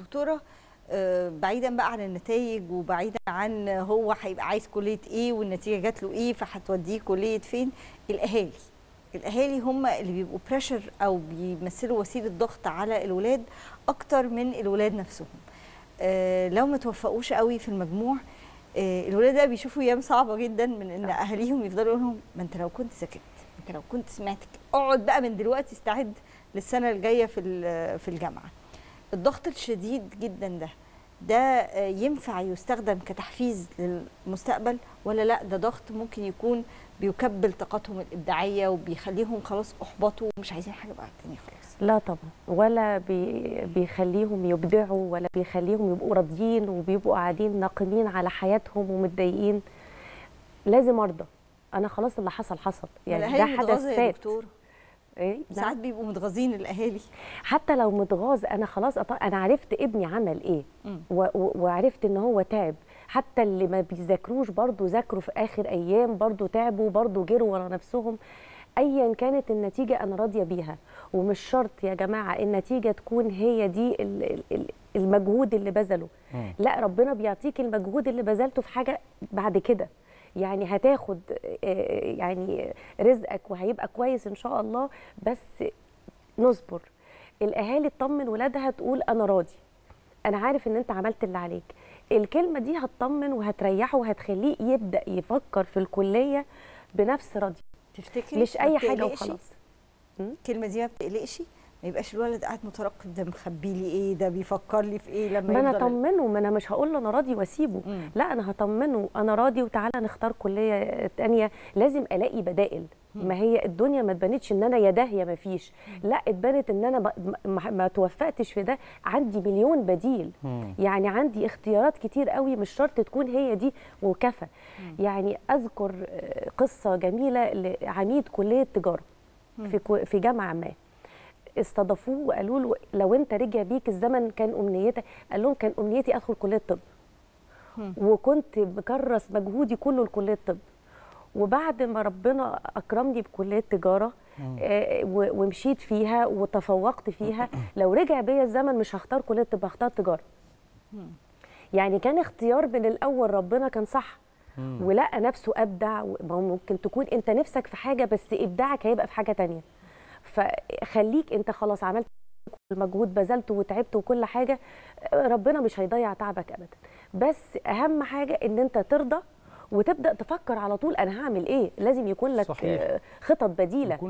دكتوره آه، بعيدا بقى عن النتائج وبعيدا عن هو هيبقى عايز كليه ايه والنتيجه جات له ايه فهتوديه كليه فين الاهالي الاهالي هم اللي بيبقوا بريشر او بيمثلوا وسيله ضغط على الولاد اكتر من الولاد نفسهم آه، لو ما توفقوش قوي في المجموع آه، الولاد ده بيشوفوا ايام صعبه جدا من ان اهاليهم يفضلوا يقولوا لهم ما انت لو كنت ذاكرت انت لو كنت سمعت اقعد بقى من دلوقتي استعد للسنه الجايه في ال- في الجامعه الضغط الشديد جدا ده ده آه، ينفع يستخدم كتحفيز للمستقبل ولا لا ده ضغط ممكن يكون بيكبل طاقتهم الابداعيه وبيخليهم خلاص احبطوا ومش عايزين حاجه بقى تانية خلاص لا طبعا ولا بي بيخليهم يبدعوا ولا بيخليهم يبقوا راضيين وبيبقوا قاعدين ناقمين على حياتهم ومتضايقين لازم ارضى انا خلاص اللي حصل حصل يعني ده الأهالي حدث متغاظة يا فات دكتور ايه ساعات بيبقوا متغاظين الاهالي حتى لو متغاظ انا خلاص أط- انا عرفت ابني عمل ايه مم. و- و- وعرفت ان هو تعب حتى اللي ما بيذاكروش برضو ذاكروا في اخر ايام برضو تعبوا برضو جروا ورا نفسهم ايا كانت النتيجه انا راضيه بيها ومش شرط يا جماعه النتيجه تكون هي دي ال- ال- ال- المجهود اللي بذله مم. لا ربنا بيعطيك المجهود اللي بذلته في حاجه بعد كده يعني هتاخد آه، يعني رزقك وهيبقى كويس ان شاء الله بس نصبر الاهالي تطمن ولادها تقول انا راضي انا عارف ان انت عملت اللي عليك الكلمه دي هتطمن وهتريحه وهتخليه يبدا يفكر في الكليه بنفس راضي تفتكري مش ما اي حاجه بتقلقش؟ وخلاص الكلمه دي ما بتقلقش ما يبقاش الولد قاعد مترقب ده مخبي لي ايه ده بيفكر لي في ايه لما ما انا يفضل اطمنه ما انا مش هقول له انا راضي واسيبه مم. لا انا هطمنه انا راضي وتعالى نختار كليه تانية لازم الاقي بدائل ما هي الدنيا ما اتبنتش ان انا يا ده يا ما فيش لا اتبنت ان انا ما, ما, ما توفقتش في ده عندي مليون بديل مم. يعني عندي اختيارات كتير قوي مش شرط تكون هي دي وكفى يعني اذكر آه، قصه جميله لعميد كليه تجاره في كو- في جامعه ما استضافوه وقالوا له لو انت رجع بيك الزمن كان امنيتك قال لهم كان امنيتي ادخل كليه طب مم. وكنت مكرس مجهودي كله لكليه طب وبعد ما ربنا اكرمني بكليه تجاره آه، و- ومشيت فيها وتفوقت فيها لو رجع بيا الزمن مش هختار كليه طب هختار تجاره يعني كان اختيار من الاول ربنا كان صح مم. ولقى نفسه ابدع ما هو ممكن تكون انت نفسك في حاجه بس ابداعك هيبقى في حاجه تانية فخليك انت خلاص عملت المجهود بذلته وتعبت وكل حاجه ربنا مش هيضيع تعبك ابدا بس اهم حاجه ان انت ترضى وتبدا تفكر على طول انا هعمل ايه لازم يكون لك صحيح. آه، خطط بديله يكون